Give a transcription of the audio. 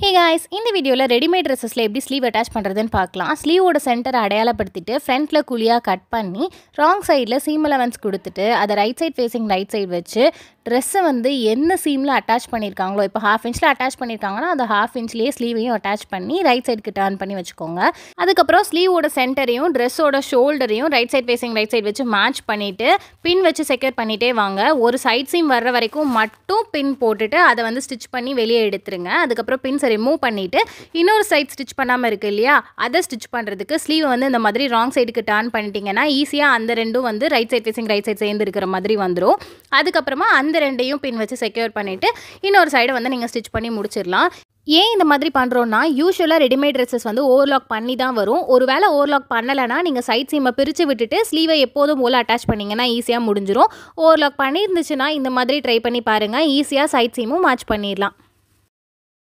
hey guys இந்த வீடியோவில் readymade ட்ரெஸ்ஸஸில் எப்படி ஸ்லீவ் அட்டாச் பண்ணுறதுன்னு பார்க்கலாம் ஸ்லீவோட சென்டரை அடையாளப்படுத்திட்டு ஃப்ரண்ட்டில் குழியாக கட் பண்ணி ராங் சைடில் சீம் அலவன்ஸ் கொடுத்துட்டு அதை right side facing right side வச்சு ட்ரெஸ்ஸை வந்து எந்த சீமில் அட்டாச் பண்ணியிருக்காங்களோ இப்போ ஹாஃப் இன்ச்சில் அட்டாச் பண்ணியிருக்காங்கன்னா அந்த ஹாஃப் இன்ச்லேயே ஸ்லீவையும் அட்டாச் பண்ணி ரைட் சைடுக்கு டர்ன் பண்ணி வச்சுக்கோங்க அதுக்கப்புறம் ஸ்லீவோட சென்டரையும் ட்ரெஸ்ஸோட ஷோல்டரையும் right side facing right side வச்சு மேட்ச் பண்ணிவிட்டு பின் வச்சு செக்யூர் பண்ணிகிட்டே வாங்க ஒரு சைட் சீம் வர்ற வரைக்கும் மட்டும் பின் போட்டுட்டு அதை வந்து ஸ்டிச் பண்ணி வெளியே எடுத்துருங்க அதுக்கப்புறம் பின்ஸை ரிமூவ் பண்ணிவிட்டு இன்னொரு சைட் ஸ்டிச் பண்ணாமல் இருக்கு இல்லையா அதை ஸ்டிச் பண்ணுறதுக்கு ஸ்லீவ் வந்து இந்த மாதிரி ராங் சைடுக்கு டர்ன் பண்ணிட்டீங்கன்னா ஈஸியாக அந்த ரெண்டும் வந்து right side facing right side சேர்ந்து இருக்கிற மாதிரி வந்துடும் அதுக்கப்புறமா அந்த ரெண்டையும் பின் வச்சு செக்யூர் பண்ணிவிட்டு இன்னொரு சைடை வந்து நீங்கள் ஸ்டிச் பண்ணி முடிச்சிடலாம் ஏன் இந்த மாதிரி பண்ணுறோன்னா யூஸ்வலாக ரெடிமேட் ட்ரெஸ்ஸஸ் வந்து ஓவர்லாக் பண்ணி தான் வரும் ஒரு வேளை ஓவர்லாக் பண்ணலைன்னா நீங்கள் சைட் சீமை பிரித்து விட்டுட்டு ஸ்லீவை எப்போதும் போல் அட்டாச் பண்ணிங்கன்னா ஈஸியாக முடிஞ்சிடும் ஓவர்லாக் பண்ணியிருந்துச்சுன்னா இந்த மாதிரி ட்ரை பண்ணி பாருங்கள் ஈஸியாக சைட் சீமும் மேட்ச் பண்ணிடலாம்